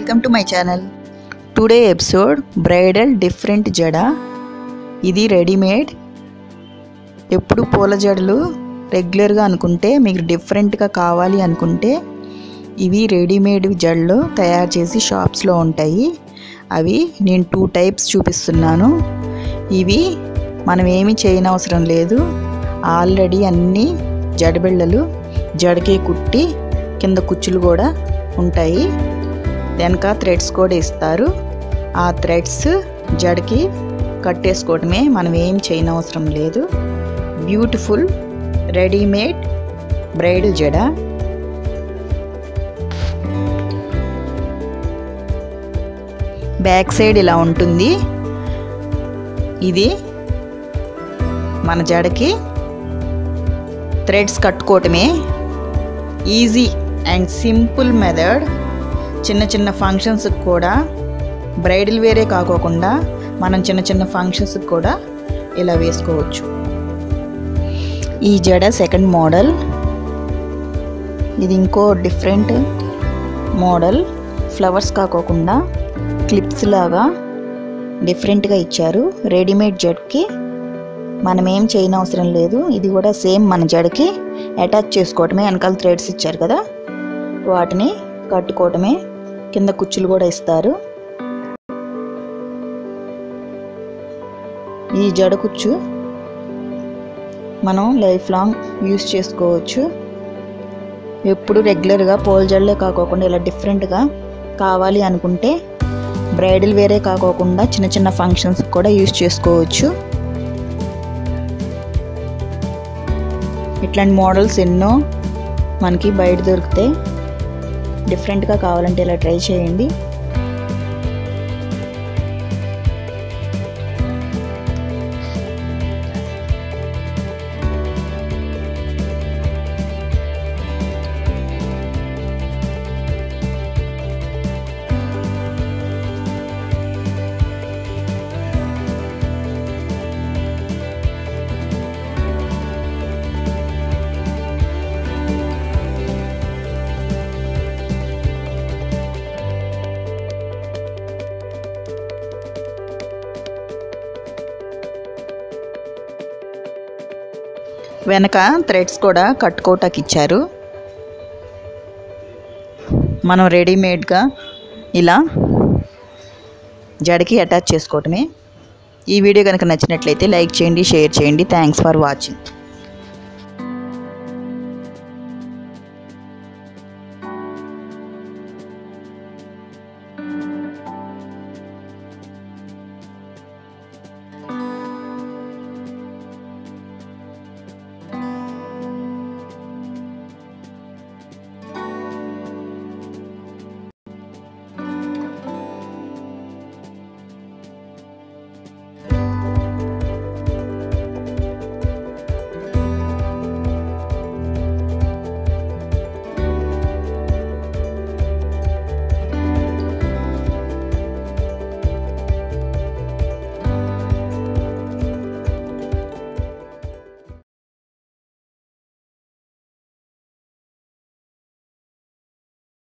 welcome to my channel today episode bridal different జడ ఇది readymade ఎప్పుడు పూల జడలు రెగ్యులర్గా అనుకుంటే మీకు డిఫరెంట్గా కావాలి అనుకుంటే ఇవి రెడీమేడ్ జడలు తయారు చేసి షాప్స్లో ఉంటాయి అవి నేను టూ టైప్స్ చూపిస్తున్నాను ఇవి మనం ఏమి చేయనవసరం లేదు ఆల్రెడీ అన్ని జడబిళ్ళలు జడకి కుట్టి కింద కుచ్చులు కూడా ఉంటాయి వెనక థ్రెడ్స్ కూడా ఇస్తారు ఆ థ్రెడ్స్ జడకి కట్టేసుకోవడమే మనం ఏం చేయనవసరం లేదు బ్యూటిఫుల్ రెడీమేడ్ బ్రైడల్ జడ బ్యాక్ సైడ్ ఇలా ఉంటుంది ఇది మన జడకి థ్రెడ్స్ కట్టుకోవటమే ఈజీ అండ్ సింపుల్ మెథడ్ చిన్న చిన్న ఫంక్షన్స్కి కూడా బ్రైడల్ వేరే కాకోకుండా మనం చిన్న చిన్న ఫంక్షన్స్కి కూడా ఇలా వేసుకోవచ్చు ఈ జడ సెకండ్ మోడల్ ఇది ఇంకో డిఫరెంట్ మోడల్ ఫ్లవర్స్ కాకోకుండా క్లిప్స్ లాగా డిఫరెంట్గా ఇచ్చారు రెడీమేడ్ జడ్కి మనం ఏం చేయనవసరం లేదు ఇది కూడా సేమ్ మన జడకి అటాచ్ చేసుకోవటమే వెనకాల థ్రెడ్స్ ఇచ్చారు కదా వాటిని కట్టుకోవటమే కింద కుచ్చులు కూడా ఇస్తారు ఈ జడ కుచ్చు మనం లైఫ్ లాంగ్ యూస్ చేసుకోవచ్చు ఎప్పుడు రెగ్యులర్గా పోల్ జడలే కాకోకుండా ఇలా డిఫరెంట్గా కావాలి అనుకుంటే బ్రైడల్ వేరే కాకోకుండా చిన్న చిన్న ఫంక్షన్స్ కూడా యూస్ చేసుకోవచ్చు ఇట్లాంటి మోడల్స్ ఎన్నో మనకి బయట దొరుకుతాయి డిఫరెంట్గా కావాలంటే ఇలా ట్రై చేయండి వెనక థ్రెడ్స్ కూడా కట్టుకోవటానికి ఇచ్చారు మనం రెడీమేడ్గా ఇలా జడకి అటాచ్ చేసుకోవటమే ఈ వీడియో కనుక నచ్చినట్లయితే లైక్ చేయండి షేర్ చేయండి థ్యాంక్స్ ఫర్ వాచింగ్